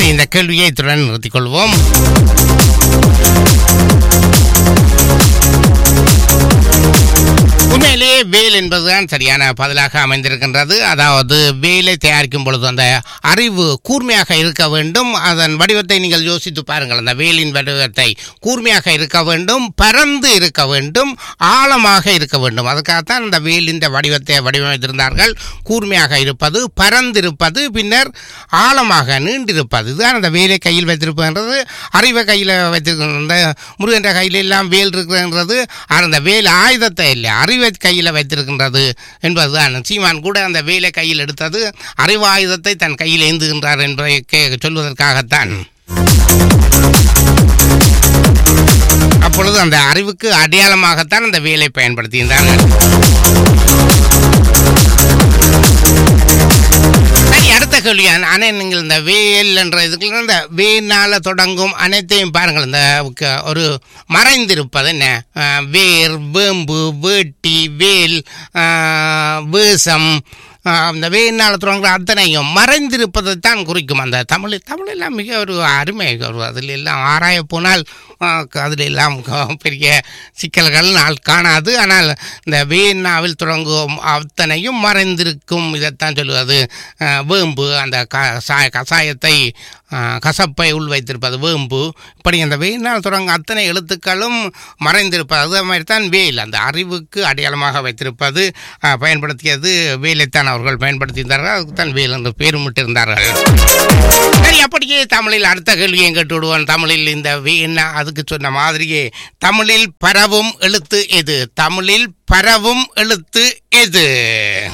சரி இந்த கேள்வியை இத்துடன் நிறுத்திக் கொள்வோம் உண்மையிலேயே வேல் என்பதுதான் சரியான பதிலாக அமைந்திருக்கின்றது அதாவது வேலை தயாரிக்கும் பொழுது அந்த அறிவு கூர்மையாக இருக்க வேண்டும் அதன் வடிவத்தை நீங்கள் யோசித்து பாருங்கள் அந்த வேலின் வடிவத்தை கூர்மையாக இருக்க வேண்டும் பரந்து இருக்க வேண்டும் ஆழமாக இருக்க வேண்டும் அதுக்காகத்தான் அந்த வேலின் வடிவத்தை வடிவமைத்திருந்தார்கள் கூர்மையாக இருப்பது பரந்திருப்பது பின்னர் ஆழமாக நீண்டிருப்பது இதுதான் அந்த வேலை கையில் வைத்திருப்பதுன்றது அறிவை கையில் வைத்திருக்கின்ற முருகன்ற கையில் எல்லாம் வேல் இருக்கிறது அந்த வேல் ஆயுதத்தை இல்லை அறிவை கையில் வைத்திருக்கின்றது என்பதுதான் சீமான் கூட அந்த வேலை கையில் எடுத்தது அறிவாயுதத்தை தன் கையில் ஏந்துகின்றார் என்பதை கே- சொல்வதற்காகத்தான் அப்பொழுது அந்த அறிவுக்கு அடையாளமாகத்தான் அந்த வேலை பயன்படுத்தியிருந்தார்கள் சரி அடுத்த கேள்வி அணை நீங்கள் இந்த வேல் என்ற இதுக்குள்ள இந்த வேனால தொடங்கும் அனைத்தையும் பாருங்கள் இந்த க- ஒரு மறைந்திருப்பது என்ன அஹ், வேர் வேம்பு வேட்டி வேல் அஹ், வேஷம் அஹ், இந்த வேனால் தொடங்குற அத்தனையும் மறைந்திருப்பதைத்தான் குறிக்கும் அந்த தமிழ் தமிழெல்லாம் மிக ஒரு அருமை ஒரு அதில் எல்லாம் ஆராய போனால் அதில் எல்லாம் க- பெரிய சிக்கல்கள் நாள் காணாது ஆனால் இந்த வேனாவில் தொடங்கும் அத்தனையும் மறைந்திருக்கும் இதைத்தான் சொல்லுவது அஹ், வேம்பு அந்த கசாய கசாயத்தை அஹ், கசப்பை உள் வைத்திருப்பது வேம்பு இப்படி அந்த வேயினால் தொடங்கும் அத்தனை எழுத்துக்களும் மறைந்திருப்பது அதே மாதிரி தான் வேல் அந்த அறிவுக்கு அடையாளமாக வைத்திருப்பது அஹ், பயன்படுத்தியது வேலைத்தான் அவர்கள் பயன்படுத்தியிருந்தார்கள் அதுக்கு தான் வேல் என்று பேரும் விட்டிருந்தார்கள் சரி அப்படியே தமிழில் அடுத்த கேள்வியை கேட்டு விடுவோம் தமிழில் இந்த வேனா அதுக்கு சொன்ன மாதிரியே தமிழில் பரவும் எழுத்து எது தமிழில் பரவும் எழுத்து எது